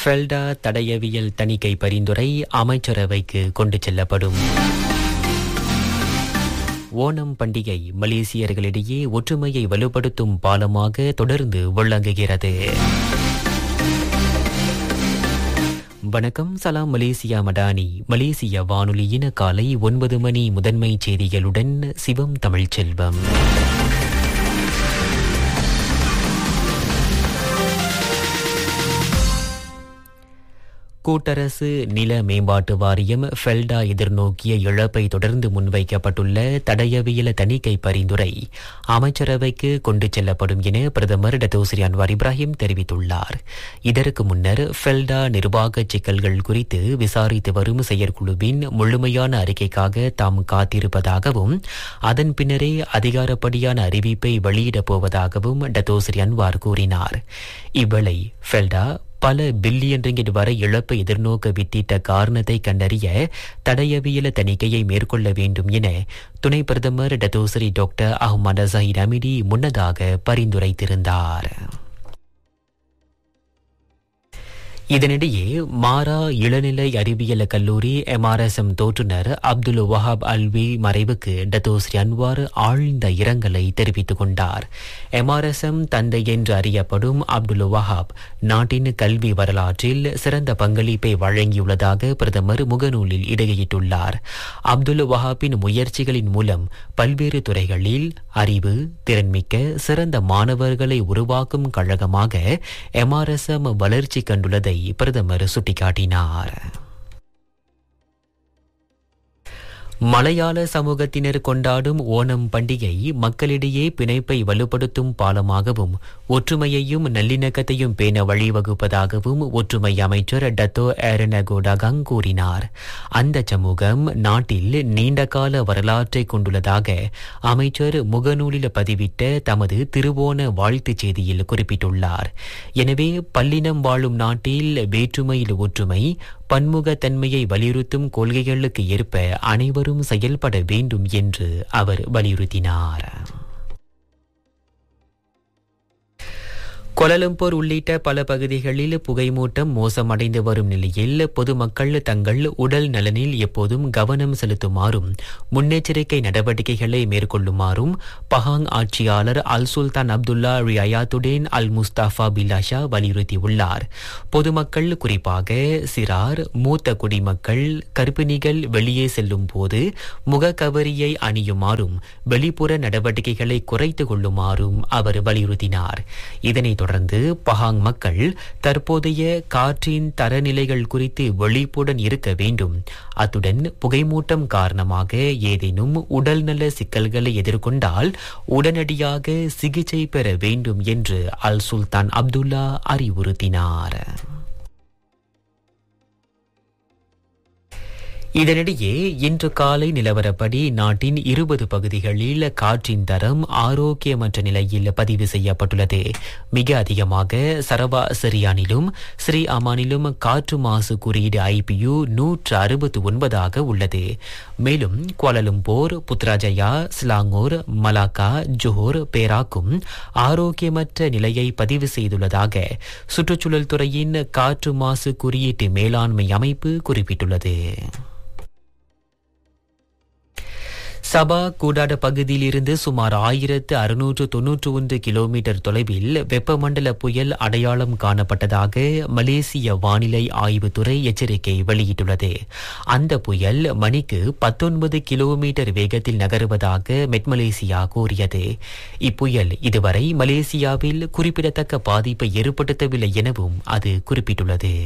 FELDA தடயவியல் தணிக்கை பரிந்துரை அமைச்சரவைக்கு கொண்டு செல்லப்படும் ஓணம் பண்டிகை மலேசியர்களிடையே ஒற்றுமையை வலுப்படுத்தும் பாலமாக தொடர்ந்து விளங்குகிறது வணக்கம் சலாம் மலேசியா மடானி மலேசிய வானொலியின் காலை ஒன்பது மணி முதன்மை செய்திகளுடன் சிவம் தமிழ்ச்செல்வம் கூட்டரசு நில மேம்பாட்டு வாரியம் ஃபெல்டா எதிர்நோக்கிய இழப்பை தொடர்ந்து முன்வைக்கப்பட்டுள்ள தடயவியல தணிக்கை பரிந்துரை அமைச்சரவைக்கு கொண்டு செல்லப்படும் என பிரதமர் டத்தோஸ்ரீ அன்வார் இப்ராஹிம் தெரிவித்துள்ளார் இதற்கு முன்னர் ஃபெல்டா நிர்வாக சிக்கல்கள் குறித்து விசாரித்து வரும் செயற்குழுவின் முழுமையான அறிக்கைக்காக தாம் காத்திருப்பதாகவும் அதன் பின்னரே அதிகாரப்படியான அறிவிப்பை வெளியிடப் போவதாகவும் டத்தோஸ்ரீ அன்வார் கூறினார் இவ்வேளை ஃபெல்டா பல பில்லியன் ரிங்கிட் வரை இழப்பை எதிர்நோக்க வித்திட்ட காரணத்தை கண்டறிய தடயவியல தணிக்கையை மேற்கொள்ள வேண்டும் என துணை பிரதமர் Dato Seri doctor Ahmad Zahid Hamidi முன்னதாக பரிந்துரைத்திருந்தார் இதனிடையே மாரா இளநிலை அறிவியல் கல்லூரி எம்ஆர்எஸ்எம் தோற்றுநர் அப்துல் வஹாப் அல்வி மறைவுக்கு டத்தோஸ்ரீ அன்வார் ஆழ்ந்த இரங்கலை தெரிவித்துக் கொண்டார் எம்ஆர்எஸ்எம் தந்தை என்று அறியப்படும் அப்துல் வஹாப் நாட்டின் கல்வி வரலாற்றில் சிறந்த பங்களிப்பை வழங்கியுள்ளதாக பிரதமர் முகநூலில் இடையிட்டுள்ளார் அப்துல் வஹாப்பின் முயற்சிகளின் மூலம் பல்வேறு துறைகளில் அறிவு திறன்மிக்க சிறந்த மாணவர்களை உருவாக்கும் கழகமாக எம்ஆர்எஸ்எம் வளர்ச்சி கண்டுள்ளதை பிரதமர் சுட்டிக்காட்டினார் மலையாள சமூகத்தினர் கொண்டாடும் ஓணம் பண்டிகை மக்களிடையே பிணைப்பை வலுப்படுத்தும் பாலமாகவும் ஒற்றுமையையும் நல்லிணக்கத்தையும் பேண வழிவகுப்பதாகவும் ஒற்றுமை அமைச்சர் டத்தோ ஏரனகோடகங் கூறினார் அந்த சமூகம் நாட்டில் நீண்டகால வரலாற்றை கொண்டுள்ளதாக அமைச்சர் முகநூலில் பதிவிட்ட தமது திருவோண வாழ்த்துச் செய்தியில் குறிப்பிட்டுள்ளார் எனவே பல்லினம் வாழும் நாட்டில் வேற்றுமையில் ஒற்றுமை பன்முகத்தன்மையை வலியுறுத்தும் கொள்கைகளுக்கு ஏற்ப அனைவரும் செயல்பட வேண்டும் என்று அவர் வலியுறுத்தினார் கொலலம்பூர் உள்ளிட்ட பல பகுதிகளில் புகைமூட்டம் மோசமடைந்து வரும் நிலையில் பொதுமக்கள் தங்கள் உடல் நலனில் எப்போதும் கவனம் செலுத்துமாறும் முன்னெச்சரிக்கை நடவடிக்கைகளை மேற்கொள்ளுமாறும் பஹாங் ஆட்சியாளர் அல் சுல்தான் அப்துல்லா ரியாத்துடேன் அல் முஸ்தாஃபா பிலாஷா வலியுறுத்தியுள்ளார் பொதுமக்கள் குறிப்பாக சிறார் மூத்த குடிமக்கள் கர்ப்பிணிகள் வெளியே செல்லும் போது முகக்கவரியை அணியுமாறும் வெளிப்புற நடவடிக்கைகளை குறைத்துக் கொள்ளுமாறும் அவர் வலியுறுத்தினார் இதனைத் தொடர்ந்து பஹாங் மக்கள் தற்போதைய காற்றின் தரநிலைகள் குறித்து விழிப்புடன் இருக்க வேண்டும் அத்துடன் புகைமூட்டம் காரணமாக ஏதேனும் உடல்நல சிக்கல்களை எதிர்கொண்டால் உடனடியாக சிகிச்சை பெற வேண்டும் என்று அல் சுல்தான் அப்துல்லா அறிவுறுத்தினார் இதனிடையே இன்று காலை நிலவரப்படி நாட்டின் இருபது பகுதிகளில் காற்றின் தரம் ஆரோக்கியமற்ற நிலையில் பதிவு செய்யப்பட்டுள்ளது மிக அதிகமாக சரவா சிரியானிலும் ஸ்ரீ அமானிலும் காற்று மாசு குறியீடு ஐபியு நூற்று அறுபத்தி ஒன்பதாக உள்ளது மேலும் Kuala Lumpur Putrajaya Selangor Malacca Johor பேராக்கும் ஆரோக்கியமற்ற நிலையை பதிவு செய்துள்ளதாக சுற்றுச்சூழல் துறையின் காற்று மாசு குறியீட்டு மேலாண்மை அமைப்பு குறிப்பிட்டுள்ளது சபா கூடாட பகுதியிலிருந்து சுமார் ஆயிரத்து அறுநூற்று தொன்னூற்று ஒன்று கிலோமீட்டர் தொலைவில் வெப்பமண்டல புயல் அடையாளம் காணப்பட்டதாக மலேசிய வானிலை ஆய்வுத்துறை எச்சரிக்கை வெளியிட்டுள்ளது அந்த புயல் மணிக்கு பத்தொன்பது கிலோமீட்டர் வேகத்தில் நகருவதாக மெட்மலேசியா கூறியது இப்புயல் இதுவரை மலேசியாவில் குறிப்பிடத்தக்க பாதிப்பை ஏற்படுத்தவில்லை எனவும் அது குறிப்பிட்டுள்ளது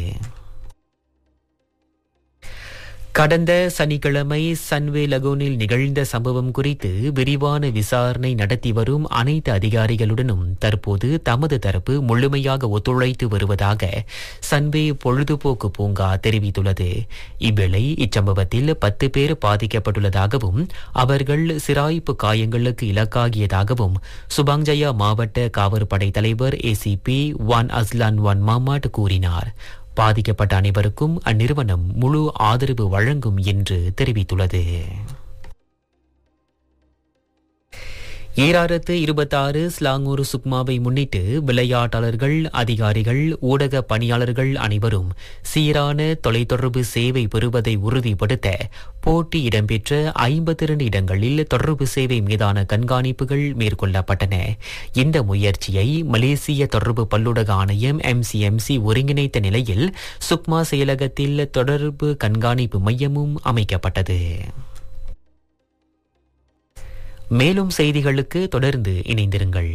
கடந்த சனிக்கிழமை சன்வே லகோனில் நிகழ்ந்த சம்பவம் குறித்து விரிவான விசாரணை நடத்தி வரும் அனைத்து அதிகாரிகளுடனும் தற்போது தமது தரப்பு முழுமையாக ஒத்துழைத்து வருவதாக சன்வே பொழுதுபோக்கு பூங்கா தெரிவித்துள்ளது இவ்வேளை இச்சம்பவத்தில் பத்து பேர் பாதிக்கப்பட்டுள்ளதாகவும் அவர்கள் சிராய்ப்பு காயங்களுக்கு இலக்காகியதாகவும் சுபாங்ஜயா மாவட்ட காவற்படை தலைவர் ஏசிபி வான் அஸ்லான் வான் மாமாட் கூறினார் பாதிக்கப்பட்ட அனைவருக்கும் அந்நிறுவனம் முழு ஆதரவு வழங்கும் என்று தெரிவித்துள்ளது ஈராயிரத்து இருபத்தாறு ஸ்லாங்கூர் சுக்மாவை முன்னிட்டு விளையாட்டாளர்கள் அதிகாரிகள் ஊடக பணியாளர்கள் அனைவரும் சீரான தொலைத்தொடர்பு சேவை பெறுவதை உறுதிப்படுத்த போட்டி இடம்பெற்ற ஐம்பத்தி இரண்டு இடங்களில் தொடர்பு சேவை மீதான கண்காணிப்புகள் மேற்கொள்ளப்பட்டன இந்த முயற்சியை மலேசிய தொடர்பு பல்லுடக ஆணையம் எம்சிஎம்சி ஒருங்கிணைத்த நிலையில் சுக்மா செயலகத்தில் தொடர்பு கண்காணிப்பு மையமும் அமைக்கப்பட்டது மேலும் செய்திகளுக்கு தொடர்ந்து இணைந்திருங்கள்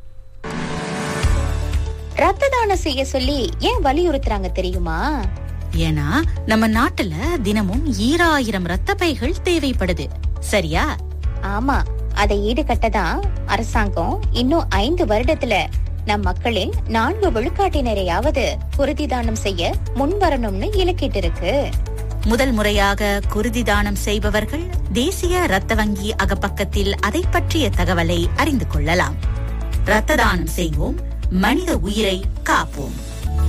ரத்த தானம் செய்ய சொல்லி ஏன் வலியுறுத்துறாங்க தெரியுமா ஏன்னா நம்ம நாட்டுல தினமும் ஈராயிரம் ரத்த பைகள் தேவைப்படுது சரியா ஆமா அதை ஈடுகட்ட தான் அரசாங்கம் இன்னும் ஐந்து வருடத்துல நம் மக்களின் நான்கு விழுக்காட்டினரையாவது குருதி தானம் செய்ய முன்வரணும்னு இலக்கிட்டு இருக்கு முதல் முறையாக குருதி தானம் செய்பவர்கள் தேசிய ரத்த வங்கி அகப்பக்கத்தில் அதை பற்றிய தகவலை அறிந்து கொள்ளலாம் ரத்த தானம் செய்வோம் மனித உயிரை காப்போம்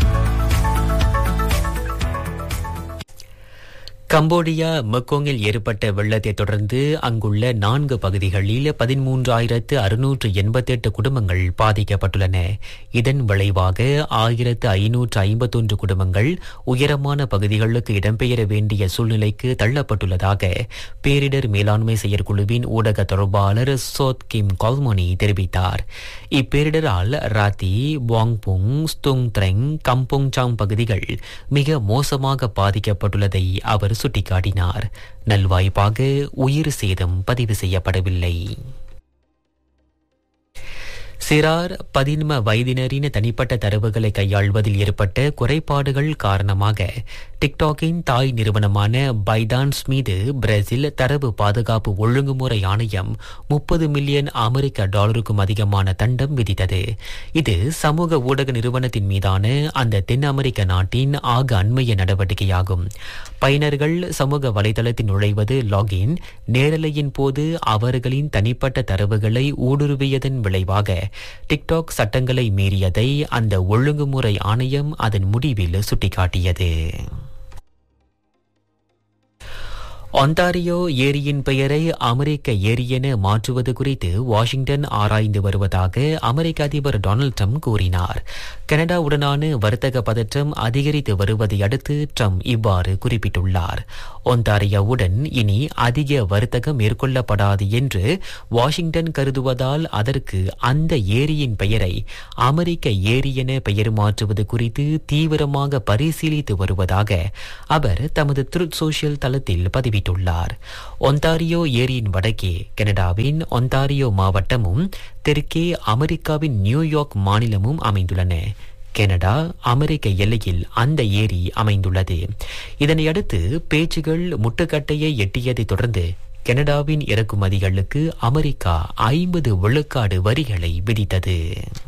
கம்போடியா மெக்கோங்கில் ஏற்பட்ட வெள்ளத்தை தொடர்ந்து அங்குள்ள நான்கு பகுதிகளில் பதிமூன்றாயிரத்து அறுநூற்று எண்பத்தெட்டு குடும்பங்கள் பாதிக்கப்பட்டுள்ளன இதன் விளைவாக ஆயிரத்து ஐநூற்று ஐம்பத்தொன்று குடும்பங்கள் உயரமான பகுதிகளுக்கு இடம்பெயர வேண்டிய சூழ்நிலைக்கு தள்ளப்பட்டுள்ளதாக பேரிடர் மேலாண்மை செயற்குழுவின் ஊடக தொடர்பாளர் சோத் கிம் கால்மோனி தெரிவித்தார் இப்பேரிடரால் ராத்தி வாங்புங் ஸ்துங் த்ரெங் கம்போங் சாங் பகுதிகள் மிக மோசமாக பாதிக்கப்பட்டுள்ளதை அவர் சுட்டிக்காட்டினார் நல்வாய்ப்பாக உயிர் சேதம் பதிவு செய்யப்படவில்லை சிறார் பதின்ம வயதினரின் தனிப்பட்ட தரவுகளை கையாள்வதில் ஏற்பட்ட குறைபாடுகள் காரணமாக டிக்டாக்கின் தாய் நிறுவனமான பைடான்ஸ் மீது பிரேசில் தரவு பாதுகாப்பு ஒழுங்குமுறை ஆணையம் முப்பது மில்லியன் அமெரிக்க டாலருக்கும் அதிகமான தண்டம் விதித்தது இது சமூக ஊடக நிறுவனத்தின் மீதான அந்த தென் அமெரிக்க நாட்டின் ஆக அண்மைய நடவடிக்கையாகும் பயனர்கள் சமூக வலைதளத்தில் நுழைவது லாகின் நேரலையின் போது அவர்களின் தனிப்பட்ட தரவுகளை ஊடுருவியதன் விளைவாக டிக்டாக் சட்டங்களை மீறியதை அந்த ஒழுங்குமுறை ஆணையம் அதன் முடிவில் சுட்டிக்காட்டியது ஒன்டாரியோ ஏரியின் பெயரை அமெரிக்க ஏரி என மாற்றுவது குறித்து வாஷிங்டன் ஆராய்ந்து வருவதாக அமெரிக்க அதிபர் டொனால்ட் ட்ரம்ப் கூறினார் கனடாவுடனான வர்த்தக பதற்றம் அதிகரித்து வருவதை அடுத்து ட்ரம்ப் இவ்வாறு குறிப்பிட்டுள்ளார் ஒன்டாரியோவுடன் இனி அதிக வர்த்தகம் மேற்கொள்ளப்படாது என்று வாஷிங்டன் கருதுவதால் அதற்கு அந்த ஏரியின் பெயரை அமெரிக்க ஏரி என பெயர் மாற்றுவது குறித்து தீவிரமாக பரிசீலித்து வருவதாக அவர் தமது த்ருத் சோஷியல் தளத்தில் பதிவிட்டுள்ளார் ஒன்டாரியோ ஏரியின் வடக்கே கனடாவின் ஒன்டாரியோ மாவட்டமும் தெற்கே அமெரிக்காவின் நியூயார்க் மாநிலமும் அமைந்துள்ளன கனடா அமெரிக்க எல்லையில் அந்த ஏரி அமைந்துள்ளது இதனையடுத்து பேச்சுகள் முட்டுக்கட்டையை எட்டியதைத் தொடர்ந்து கனடாவின் இறக்குமதிகளுக்கு அமெரிக்கா ஐம்பது விழுக்காடு வரிகளை விதித்தது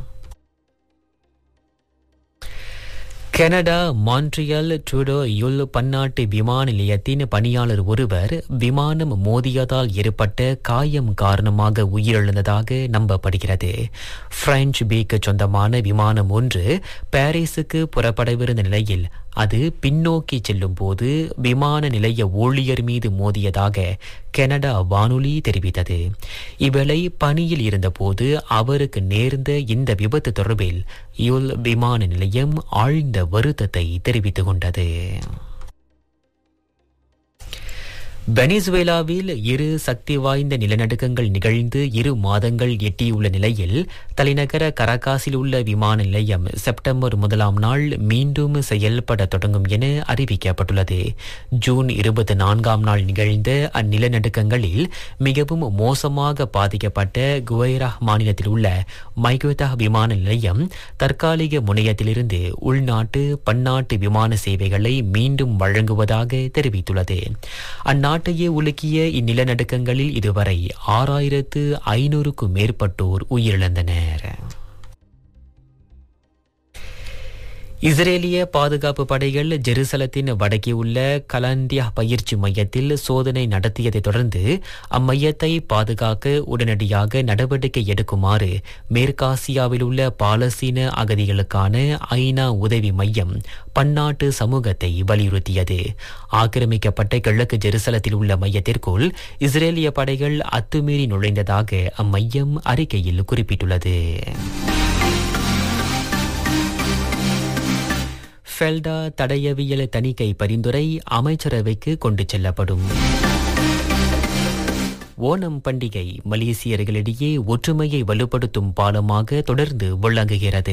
கனடா மான்ட்ரியால் ட்ரூடோ யுல் பன்னாட்டு விமான நிலையத்தின் பணியாளர் ஒருவர் விமானம் மோதியதால் ஏற்பட்ட காயம் காரணமாக உயிரிழந்ததாக நம்பப்படுகிறது பிரெஞ்சு பீக்கு சொந்தமான விமானம் ஒன்று பாரிஸுக்கு புறப்படவிருந்த நிலையில் அது பின்னோக்கி செல்லும் போது விமான நிலைய ஊழியர் மீது மோதியதாக கனடா வானொலி தெரிவித்தது இவளை பணியில் இருந்தபோது அவருக்கு நேர்ந்த இந்த விபத்து தொடர்பில் யுல் விமான நிலையம் ஆழ்ந்த வருத்தத்தை தெரிவித்துக் கொண்டது வெனிசுவேலாவில் இரு சக்தி வாய்ந்த நிலநடுக்கங்கள் நிகழ்ந்து இரு மாதங்கள் எட்டியுள்ள நிலையில் தலைநகர கரகாசில் உள்ள விமான நிலையம் செப்டம்பர் முதலாம் நாள் மீண்டும் செயல்பட தொடங்கும் என அறிவிக்கப்பட்டுள்ளது ஜூன் இருபத்தி நான்காம் நாள் நிகழ்ந்த அந்நிலநடுக்கங்களில் மிகவும் மோசமாக பாதிக்கப்பட்ட குவைரா மாநிலத்தில் உள்ள மைகோதா விமான நிலையம் தற்காலிக முனையத்திலிருந்து உள்நாட்டு பன்னாட்டு விமான சேவைகளை மீண்டும் வழங்குவதாக தெரிவித்துள்ளது அந்நாட்டையே உலுக்கிய இந்நிலநடுக்கங்களில் இதுவரை ஆறாயிரத்து ஐநூறுக்கும் மேற்பட்டோர் உயிரிழந்தனர் இஸ்ரேலிய பாதுகாப்பு படைகள் ஜெருசலத்தின் வடக்கே உள்ள கலாண்டியா பயிற்சி மையத்தில் சோதனை நடத்தியதைத் தொடர்ந்து அம்மையத்தை பாதுகாக்க உடனடியாக நடவடிக்கை எடுக்குமாறு மேற்காசியாவில் உள்ள பாலஸ்தீன அகதிகளுக்கான ஐநா உதவி மையம் பன்னாட்டு சமூகத்தை வலியுறுத்தியது ஆக்கிரமிக்கப்பட்ட கிழக்கு ஜெருசலத்தில் உள்ள மையத்திற்குள் இஸ்ரேலிய படைகள் அத்துமீறி நுழைந்ததாக அம்மையம் அறிக்கையில் குறிப்பிட்டுள்ளது ஃபெல்டா தடயவியல் தணிக்கை பரிந்துரை அமைச்சரவைக்கு கொண்டு செல்லப்படும் ஓணம் பண்டிகை மலேசியர்களிடையே ஒற்றுமையை வலுப்படுத்தும் பாலமாக தொடர்ந்து விளங்குகிறது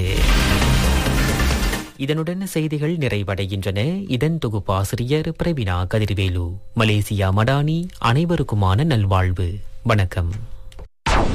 இதனுடன் செய்திகள் நிறைவடைகின்றன இதன் தொகுப்பாசிரியர் பிரவீனா கதிர்வேலு மலேசியா மடானி அனைவருக்குமான நல்வாழ்வு வணக்கம்